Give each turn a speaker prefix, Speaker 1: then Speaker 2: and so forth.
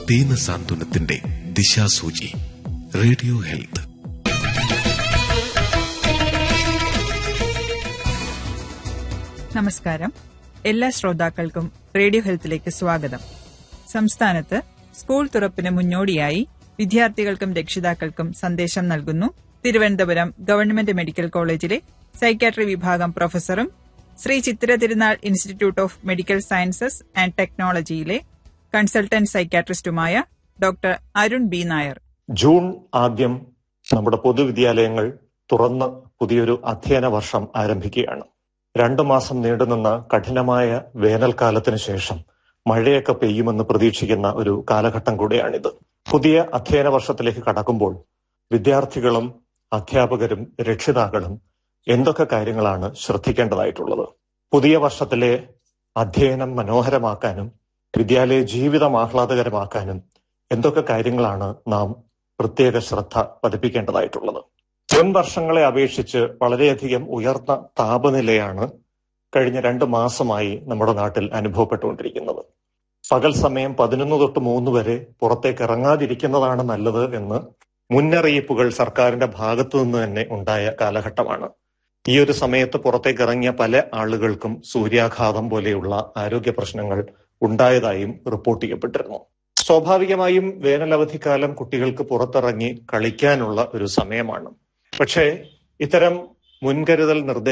Speaker 1: ദീന സാന്ത്വനത്തിന്റെ ദിശാസൂചി radio health
Speaker 2: നമസ്കാരം എല്ലാ ശ്രോതാക്കൾക്കും റേഡിയോ ഹെൽത്തിലേക്ക് സ്വാഗതം സംസ്ഥാനത്ത് സ്കൂൾ തുറപ്പിന് മുന്നോടിയായി വിദ്യാർത്ഥികൾക്കും രക്ഷിതാക്കൾക്കും സന്ദേശം നൽകുന്നു തിരുവനന്തപുരം ഗവൺമെന്റ് മെഡിക്കൽ കോളേജിലെ സൈക്യാട്രി വിഭാഗം പ്രൊഫസറും Shri Chithira Thirunal institute of medical sciences and ടെക്നോളജിയിലെ കൺസൾട്ടന്റ് സൈക്യാട്രിസ്റ്റുമായ doctor Arun B Nair
Speaker 3: June ആദ്യം നമ്മുടെ പൊതുവിദ്യാലയങ്ങൾ തുറന്ന് പുതിയൊരു അധ്യയന വർഷം ആരംഭിക്കുകയാണ് രണ്ടു മാസം നീണ്ടുനിന്ന കഠിനമായ വേനൽക്കാലത്തിന് ശേഷം മഴയൊക്കെ പെയ്യുമെന്ന് പ്രതീക്ഷിക്കുന്ന ഒരു കാലഘട്ടം കൂടിയാണിത് പുതിയ അധ്യയന വർഷത്തിലേക്ക് കടക്കുമ്പോൾ വിദ്യാർത്ഥികളും അധ്യാപകരും രക്ഷിതാക്കളും എന്തൊക്കെ കാര്യങ്ങളാണ് ശ്രദ്ധിക്കേണ്ടതായിട്ടുള്ളത് പുതിയ വർഷത്തിലെ അധ്യയനം മനോഹരമാക്കാനും വിദ്യാലയ ജീവിതം ആഹ്ലാദകരമാക്കാനും എന്തൊക്കെ കാര്യങ്ങളാണ് നാം പ്രത്യേക ശ്രദ്ധ പതിപ്പിക്കേണ്ടതായിട്ടുള്ളത് മുൻ വർഷങ്ങളെ അപേക്ഷിച്ച് വളരെയധികം ഉയർന്ന താപനിലയാണ് കഴിഞ്ഞ രണ്ട് മാസമായി നമ്മുടെ നാട്ടിൽ അനുഭവപ്പെട്ടുകൊണ്ടിരിക്കുന്നത് പകൽ സമയം പതിനൊന്ന് തൊട്ട് മൂന്ന് വരെ പുറത്തേക്ക് ഇറങ്ങാതിരിക്കുന്നതാണ് നല്ലത് എന്ന് മുന്നറിയിപ്പുകൾ സർക്കാരിന്റെ ഭാഗത്തു നിന്ന് തന്നെ ഉണ്ടായ കാലഘട്ടമാണ് ഈ ഒരു സമയത്ത് പുറത്തേക്ക് ഇറങ്ങിയ പല ആളുകൾക്കും സൂര്യാഘാതം പോലെയുള്ള ആരോഗ്യ പ്രശ്നങ്ങൾ ഉണ്ടായതായും റിപ്പോർട്ട് ചെയ്യപ്പെട്ടിരുന്നു സ്വാഭാവികമായും വേനലവധിക്കാലം കുട്ടികൾക്ക് പുറത്തിറങ്ങി കളിക്കാനുള്ള ഒരു സമയമാണ് പക്ഷേ ഇത്തരം മുൻകരുതൽ നിർദ്ദേശ